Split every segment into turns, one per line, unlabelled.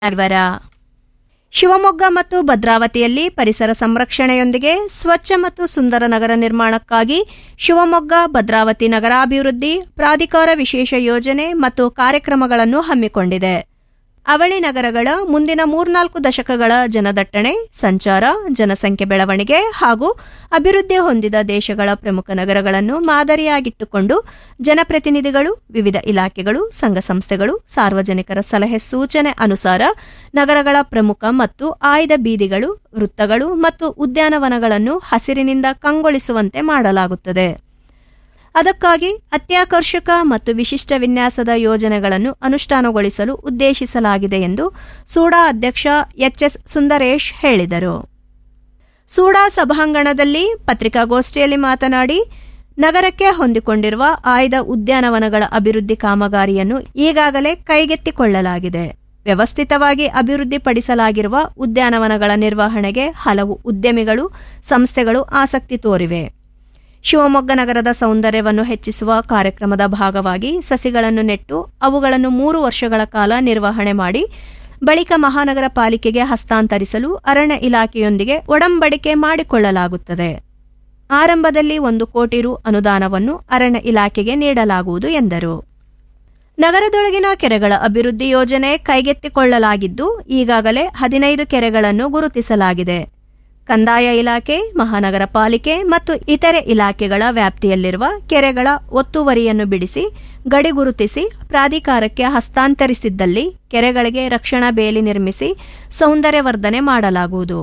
ವಿವರ ಶಿವಮೊಗ್ಗ ಮತ್ತು ಭದ್ರಾವತಿಯಲ್ಲಿ ಪರಿಸರ ಸಂರಕ್ಷಣೆಯೊಂದಿಗೆ ಸ್ವಚ್ಛ ಮತ್ತು ಸುಂದರ ನಗರ ನಿರ್ಮಾಣಕ್ಕಾಗಿ ಶಿವಮೊಗ್ಗ ಭದ್ರಾವತಿ ನಗರಾಭಿವೃದ್ಧಿ ಪ್ರಾಧಿಕಾರ ವಿಶೇಷ ಯೋಜನೆ ಮತ್ತು ಕಾರ್ಯಕ್ರಮಗಳನ್ನು ಹಮ್ಮಿಕೊಂಡಿದೆ ಅವಳಿ ನಗರಗಳ ಮುಂದಿನ ಮೂರ್ನಾಲ್ಕು ದಶಕಗಳ ಜನದಟ್ಟಣೆ ಸಂಚಾರ ಜನಸಂಖ್ಯೆ ಬೆಳವಣಿಗೆ ಹಾಗೂ ಅಭಿವೃದ್ಧಿ ಹೊಂದಿದ ದೇಶಗಳ ಪ್ರಮುಖ ನಗರಗಳನ್ನು ಮಾದರಿಯಾಗಿಟ್ಟುಕೊಂಡು ಜನಪ್ರತಿನಿಧಿಗಳು ವಿವಿಧ ಇಲಾಖೆಗಳು ಸಂಘ ಸಂಸ್ಥೆಗಳು ಸಾರ್ವಜನಿಕರ ಸಲಹೆ ಸೂಚನೆ ಅನುಸಾರ ನಗರಗಳ ಪ್ರಮುಖ ಮತ್ತು ಆಯ್ದ ಬೀದಿಗಳು ವೃತ್ತಗಳು ಮತ್ತು ಉದ್ಯಾನವನಗಳನ್ನು ಹಸಿರಿನಿಂದ ಕಂಗೊಳಿಸುವಂತೆ ಮಾಡಲಾಗುತ್ತದೆ ಅದಕ್ಕಾಗಿ ಅತ್ಯಾಕರ್ಷಕ ಮತ್ತು ವಿಶಿಷ್ಟ ವಿನ್ಯಾಸದ ಯೋಜನೆಗಳನ್ನು ಅನುಷ್ಠಾನಗೊಳಿಸಲು ಉದ್ದೇಶಿಸಲಾಗಿದೆ ಎಂದು ಸೂಡಾ ಅಧ್ಯಕ್ಷ ಎಚ್ಎಸ್ ಸುಂದರೇಶ್ ಹೇಳಿದರು ಸೂಡಾ ಸಭಾಂಗಣದಲ್ಲಿ ಪತ್ರಿಕಾಗೋಷ್ಠಿಯಲ್ಲಿ ಮಾತನಾಡಿ ನಗರಕ್ಕೆ ಹೊಂದಿಕೊಂಡಿರುವ ಆಯ್ದ ಉದ್ಯಾನವನಗಳ ಅಭಿವೃದ್ಧಿ ಕಾಮಗಾರಿಯನ್ನು ಈಗಾಗಲೇ ಕೈಗೆತ್ತಿಕೊಳ್ಳಲಾಗಿದೆ ವ್ಯವಸ್ಥಿತವಾಗಿ ಅಭಿವೃದ್ಧಿಪಡಿಸಲಾಗಿರುವ ಉದ್ಯಾನವನಗಳ ನಿರ್ವಹಣೆಗೆ ಹಲವು ಉದ್ಯಮಿಗಳು ಸಂಸ್ಥೆಗಳು ಆಸಕ್ತಿ ತೋರಿವೆ ಶಿವಮೊಗ್ಗ ನಗರದ ಸೌಂದರ್ಯವನ್ನು ಹೆಚ್ಚಿಸುವ ಕಾರ್ಯಕ್ರಮದ ಭಾಗವಾಗಿ ಸಸಿಗಳನ್ನು ನೆಟ್ಟು ಅವುಗಳನ್ನು ಮೂರು ವರ್ಷಗಳ ಕಾಲ ನಿರ್ವಹಣೆ ಮಾಡಿ ಬಳಿಕ ಮಹಾನಗರ ಪಾಲಿಕೆಗೆ ಹಸ್ತಾಂತರಿಸಲು ಅರಣ್ಯ ಇಲಾಖೆಯೊಂದಿಗೆ ಒಡಂಬಡಿಕೆ ಮಾಡಿಕೊಳ್ಳಲಾಗುತ್ತದೆ ಆರಂಭದಲ್ಲಿ ಒಂದು ಕೋಟಿ ರು ಅನುದಾನವನ್ನು ಅರಣ್ಯ ಇಲಾಖೆಗೆ ನೀಡಲಾಗುವುದು ಎಂದರು ನಗರದೊಳಗಿನ ಕೆರೆಗಳ ಅಭಿವೃದ್ಧಿ ಯೋಜನೆ ಕೈಗೆತ್ತಿಕೊಳ್ಳಲಾಗಿದ್ದು ಈಗಾಗಲೇ ಹದಿನೈದು ಕೆರೆಗಳನ್ನು ಗುರುತಿಸಲಾಗಿದೆ ಕಂದಾಯ ಇಲಾಖೆ ಮಹಾನಗರ ಪಾಲಿಕೆ ಮತ್ತು ಇತರೆ ಇಲಾಖೆಗಳ ವ್ಯಾಪ್ತಿಯಲ್ಲಿರುವ ಕೆರೆಗಳ ಒತ್ತುವರಿಯನ್ನು ಬಿಡಿಸಿ ಗಡಿ ಗುರುತಿಸಿ ಪ್ರಾಧಿಕಾರಕ್ಕೆ ಹಸ್ತಾಂತರಿಸಿದ್ದಲ್ಲಿ ಕೆರೆಗಳಿಗೆ ರಕ್ಷಣಾ ಬೇಲಿ ನಿರ್ಮಿಸಿ ಸೌಂದರ್ಯವರ್ಧನೆ ಮಾಡಲಾಗುವುದು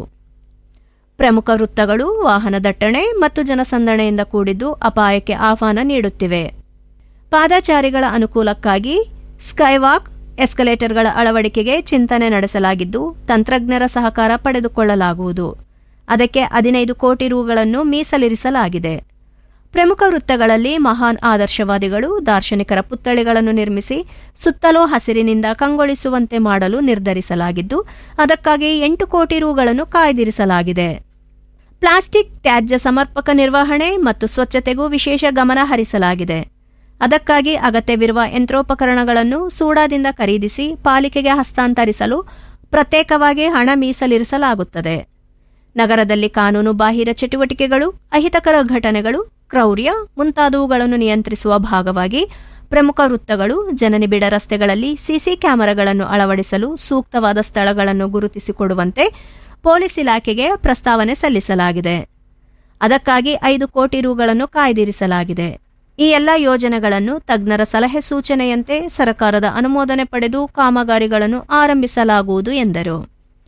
ಪ್ರಮುಖ ವೃತ್ತಗಳು ವಾಹನ ದಟ್ಟಣೆ ಮತ್ತು ಜನಸಂದಣೆಯಿಂದ ಕೂಡಿದ್ದು ಅಪಾಯಕ್ಕೆ ಆಹ್ವಾನ ನೀಡುತ್ತಿವೆ ಪಾದಚಾರಿಗಳ ಅನುಕೂಲಕ್ಕಾಗಿ ಸ್ಕೈವಾಕ್ ಎಸ್ಕಲೇಟರ್ಗಳ ಅಳವಡಿಕೆಗೆ ಚಿಂತನೆ ನಡೆಸಲಾಗಿದ್ದು ತಂತ್ರಜ್ಞರ ಸಹಕಾರ ಪಡೆದುಕೊಳ್ಳಲಾಗುವುದು ಅದಕ್ಕೆ ಹದಿನೈದು ಕೋಟಿ ರುಗಳನ್ನು ಮೀಸಲಿರಿಸಲಾಗಿದೆ ಪ್ರಮುಖ ವೃತ್ತಗಳಲ್ಲಿ ಮಹಾನ್ ಆದರ್ಶವಾದಿಗಳು ದಾರ್ಶನಿಕರ ಪುತ್ಥಳಿಗಳನ್ನು ನಿರ್ಮಿಸಿ ಸುತ್ತಲೂ ಹಸಿರಿನಿಂದ ಕಂಗೊಳಿಸುವಂತೆ ಮಾಡಲು ನಿರ್ಧರಿಸಲಾಗಿದ್ದು ಅದಕ್ಕಾಗಿ ಎಂಟು ಕೋಟಿ ರುಗಳನ್ನು ಕಾಯ್ದಿರಿಸಲಾಗಿದೆ ಪ್ಲಾಸ್ಟಿಕ್ ತ್ಯಾಜ್ಯ ಸಮರ್ಪಕ ನಿರ್ವಹಣೆ ಮತ್ತು ಸ್ವಚ್ಛತೆಗೂ ವಿಶೇಷ ಗಮನ ಹರಿಸಲಾಗಿದೆ ಅದಕ್ಕಾಗಿ ಅಗತ್ಯವಿರುವ ಯಂತ್ರೋಪಕರಣಗಳನ್ನು ಸೂಡಾದಿಂದ ಖರೀದಿಸಿ ಪಾಲಿಕೆಗೆ ಹಸ್ತಾಂತರಿಸಲು ಪ್ರತ್ಯೇಕವಾಗಿ ಹಣ ಮೀಸಲಿರಿಸಲಾಗುತ್ತದೆ ನಗರದಲ್ಲಿ ಕಾನೂನು ಬಾಹಿರ ಚಟುವಟಿಕೆಗಳು ಅಹಿತಕರ ಘಟನೆಗಳು ಕ್ರೌರ್ಯ ಮುಂತಾದವುಗಳನ್ನು ನಿಯಂತ್ರಿಸುವ ಭಾಗವಾಗಿ ಪ್ರಮುಖ ವೃತ್ತಗಳು ಜನನಿಬಿಡ ರಸ್ತೆಗಳಲ್ಲಿ ಸಿಸಿ ಕ್ಯಾಮೆರಾಗಳನ್ನು ಅಳವಡಿಸಲು ಸೂಕ್ತವಾದ ಸ್ಥಳಗಳನ್ನು ಗುರುತಿಸಿಕೊಡುವಂತೆ ಪೊಲೀಸ್ ಇಲಾಖೆಗೆ ಪ್ರಸ್ತಾವನೆ ಸಲ್ಲಿಸಲಾಗಿದೆ ಅದಕ್ಕಾಗಿ ಐದು ಕೋಟಿ ರುಗಳನ್ನು ಕಾಯ್ದಿರಿಸಲಾಗಿದೆ ಈ ಎಲ್ಲ ಯೋಜನೆಗಳನ್ನು ತಜ್ಞರ ಸಲಹೆ ಸೂಚನೆಯಂತೆ ಸರ್ಕಾರದ ಅನುಮೋದನೆ ಪಡೆದು ಕಾಮಗಾರಿಗಳನ್ನು ಆರಂಭಿಸಲಾಗುವುದು ಎಂದರು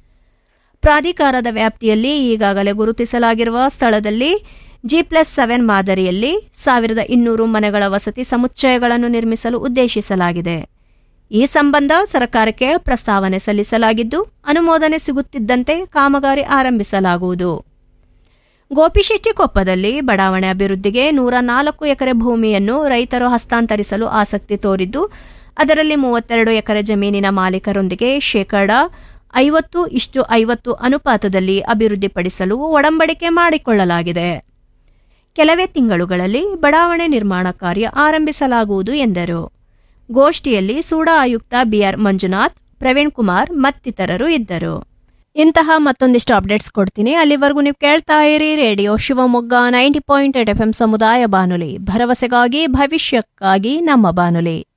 ಪ್ರಾಧಿಕಾರದ ವ್ಯಾಪ್ತಿಯಲ್ಲಿ ಈಗಾಗಲೇ ಗುರುತಿಸಲಾಗಿರುವ ಸ್ಥಳದಲ್ಲಿ ಜಿ ಪ್ಲಸ್ ಸೆವೆನ್ ಮಾದರಿಯಲ್ಲಿ ಸಾವಿರದ ಇನ್ನೂರು ಮನೆಗಳ ವಸತಿ ಸಮುಚ್ಚಯಗಳನ್ನು ನಿರ್ಮಿಸಲು ಉದ್ದೇಶಿಸಲಾಗಿದೆ ಈ ಸಂಬಂಧ ಸರ್ಕಾರಕ್ಕೆ ಪ್ರಸ್ತಾವನೆ ಸಲ್ಲಿಸಲಾಗಿದ್ದು ಅನುಮೋದನೆ ಸಿಗುತ್ತಿದ್ದಂತೆ ಕಾಮಗಾರಿ ಆರಂಭಿಸಲಾಗುವುದು ಗೋಪಿಶೆಟ್ಟಿಕೊಪ್ಪದಲ್ಲಿ ಬಡಾವಣೆ ಅಭಿವೃದ್ಧಿಗೆ ನೂರ ನಾಲ್ಕು ಎಕರೆ ಭೂಮಿಯನ್ನು ರೈತರು ಹಸ್ತಾಂತರಿಸಲು ಆಸಕ್ತಿ ತೋರಿದ್ದು ಅದರಲ್ಲಿ ಮೂವತ್ತೆರಡು ಎಕರೆ ಜಮೀನಿನ ಮಾಲೀಕರೊಂದಿಗೆ ಶೇಕಡ ಐವತ್ತು ಇಷ್ಟು ಐವತ್ತು ಅನುಪಾತದಲ್ಲಿ ಅಭಿವೃದ್ಧಿಪಡಿಸಲು ಒಡಂಬಡಿಕೆ ಮಾಡಿಕೊಳ್ಳಲಾಗಿದೆ ಕೆಲವೇ ತಿಂಗಳುಗಳಲ್ಲಿ ಬಡಾವಣೆ ನಿರ್ಮಾಣ ಕಾರ್ಯ ಆರಂಭಿಸಲಾಗುವುದು ಎಂದರು ಗೋಷ್ಠಿಯಲ್ಲಿ ಸೂಡಾ ಆಯುಕ್ತ ಬಿಆರ್ ಮಂಜುನಾಥ್ ಪ್ರವೀಣ್ ಕುಮಾರ್ ಮತ್ತಿತರರು ಇದ್ದರು ಇಂತಹ ಮತ್ತೊಂದಿಷ್ಟು ಅಪ್ಡೇಟ್ಸ್ ಕೊಡ್ತೀನಿ ಅಲ್ಲಿವರೆಗೂ ನೀವು ಕೇಳ್ತಾ ಇರಿ radio Shivamogga ninety point eight F M ಸಮುದಾಯ ಬಾನುಲಿ ಭರವಸೆಗಾಗಿ ಭವಿಷ್ಯಕ್ಕಾಗಿ ನಮ್ಮ ಬಾನುಲಿ